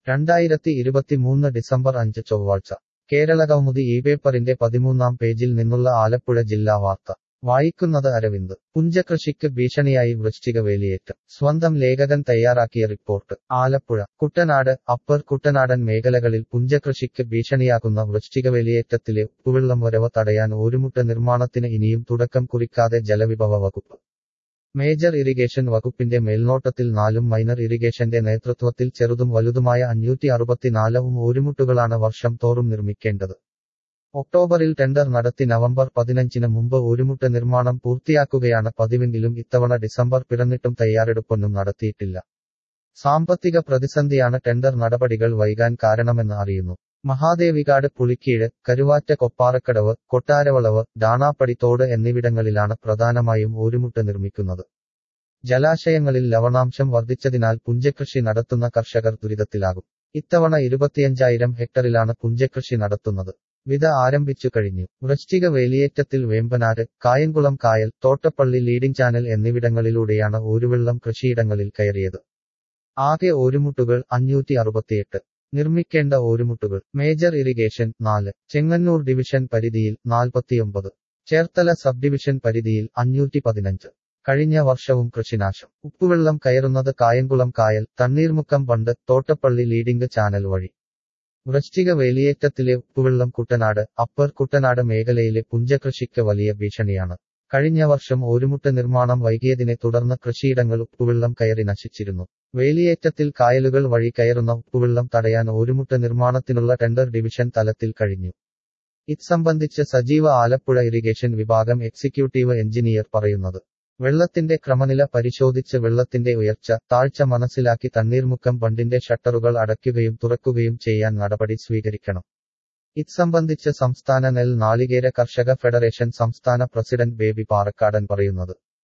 രണ്ടായിരത്തി ഇരുപത്തിമൂന്ന് ഡിസംബർ അഞ്ച് ചൊവ്വാഴ്ച കേരള കൗമുദി ഈ പേപ്പറിന്റെ പതിമൂന്നാം പേജിൽ നിന്നുള്ള ആലപ്പുഴ ജില്ലാ വാർത്ത വായിക്കുന്നത് അരവിന്ദ് പുഞ്ചകൃഷിക്ക് ഭീഷണിയായി വൃശ്ചിക വേലിയേറ്റം സ്വന്തം ലേഖകൻ തയ്യാറാക്കിയ റിപ്പോർട്ട് ആലപ്പുഴ കുട്ടനാട് അപ്പർ കുട്ടനാടൻ മേഖലകളിൽ പുഞ്ചകൃഷിക്ക് ഭീഷണിയാകുന്ന വൃശ്ചിക വേലിയേറ്റത്തിലെ ഉപ്പുവെള്ളം വരവ് തടയാൻ ഒരുമുട്ട നിർമ്മാണത്തിന് ഇനിയും തുടക്കം കുറിക്കാതെ ജലവിഭവ വകുപ്പ് മേജർ ഇറിഗേഷൻ വകുപ്പിന്റെ മേൽനോട്ടത്തിൽ നാലും മൈനർ ഇറിഗേഷന്റെ നേതൃത്വത്തിൽ ചെറുതും വലുതുമായ അഞ്ഞൂറ്റി അറുപത്തിനാലവും ഓരുമുട്ടുകളാണ് വർഷം തോറും നിർമ്മിക്കേണ്ടത് ഒക്ടോബറിൽ ടെൻഡർ നടത്തി നവംബർ പതിനഞ്ചിന് മുമ്പ് ഒരുമുട്ട് നിർമ്മാണം പൂർത്തിയാക്കുകയാണ് പതിവെങ്കിലും ഇത്തവണ ഡിസംബർ പിറന്നിട്ടും തയ്യാറെടുപ്പൊന്നും നടത്തിയിട്ടില്ല സാമ്പത്തിക പ്രതിസന്ധിയാണ് ടെൻഡർ നടപടികൾ വൈകാൻ കാരണമെന്ന് അറിയുന്നു മഹാദേവികാട് പുളിക്കീഴ് കരുവാറ്റ കൊപ്പാറക്കടവ് കൊട്ടാരവളവ് ഡാണാപ്പടി തോട് എന്നിവിടങ്ങളിലാണ് പ്രധാനമായും ഓരുമുട്ട് നിർമ്മിക്കുന്നത് ജലാശയങ്ങളിൽ ലവണാംശം വർദ്ധിച്ചതിനാൽ പുഞ്ചകൃഷി നടത്തുന്ന കർഷകർ ദുരിതത്തിലാകും ഇത്തവണ ഇരുപത്തിയഞ്ചായിരം ഹെക്ടറിലാണ് പുഞ്ചകൃഷി നടത്തുന്നത് വിത ആരംഭിച്ചു കഴിഞ്ഞു വൃശ്ചിക വേലിയേറ്റത്തിൽ വേമ്പനാട് കായംകുളം കായൽ തോട്ടപ്പള്ളി ലീഡിംഗ് ചാനൽ എന്നിവിടങ്ങളിലൂടെയാണ് ഓരുവെള്ളം കൃഷിയിടങ്ങളിൽ കയറിയത് ആകെ ഓരുമുട്ടുകൾ അഞ്ഞൂറ്റി അറുപത്തിയെട്ട് നിർമ്മിക്കേണ്ട ഓരുമുട്ടുകൾ മേജർ ഇറിഗേഷൻ നാല് ചെങ്ങന്നൂർ ഡിവിഷൻ പരിധിയിൽ നാൽപ്പത്തിയൊമ്പത് ചേർത്തല സബ് ഡിവിഷൻ പരിധിയിൽ അഞ്ഞൂറ്റി പതിനഞ്ച് കഴിഞ്ഞ വർഷവും കൃഷിനാശം ഉപ്പുവെള്ളം കയറുന്നത് കായംകുളം കായൽ Thanneermukkom bund Thottappally leading channel വഴി വൃശ്ചിക വേലിയേറ്റത്തിലെ ഉപ്പുവെള്ളം കുട്ടനാട് അപ്പർ കുട്ടനാട് മേഖലയിലെ പുഞ്ചകൃഷിക്ക് വലിയ ഭീഷണിയാണ് കഴിഞ്ഞ വർഷം ഒരുമുട്ട നിർമ്മാണം വൈകിയതിനെ തുടർന്ന് കൃഷിയിടങ്ങൾ ഉപ്പുവെള്ളം കയറി നശിച്ചിരുന്നു വേലിയേറ്റത്തിൽ കായലുകൾ വഴി കയറുന്ന ഉപ്പുവെള്ളം തടയാൻ ഒരുമുട്ട നിർമ്മാണത്തിനുള്ള ടെൻഡർ ഡിവിഷൻ തലത്തിൽ കഴിഞ്ഞു ഇത് സംബന്ധിച്ച് സജീവ ആലപ്പുഴ ഇറിഗേഷൻ വിഭാഗം എക്സിക്യൂട്ടീവ് എഞ്ചിനീയർ പറയുന്നത് വെള്ളത്തിന്റെ ക്രമനില പരിശോധിച്ച് വെള്ളത്തിന്റെ ഉയർച്ച താഴ്ച മനസ്സിലാക്കി തണ്ണീർമുക്കം ബണ്ടിന്റെ ഷട്ടറുകൾ അടയ്ക്കുകയും തുറക്കുകയും ചെയ്യാൻ നടപടി സ്വീകരിക്കണം ഇത് സംബന്ധിച്ച് സംസ്ഥാന നെൽ നാളികേര കർഷക ഫെഡറേഷൻ സംസ്ഥാന പ്രസിഡന്റ് ബേബി പാറക്കാടൻ പറയുന്നത്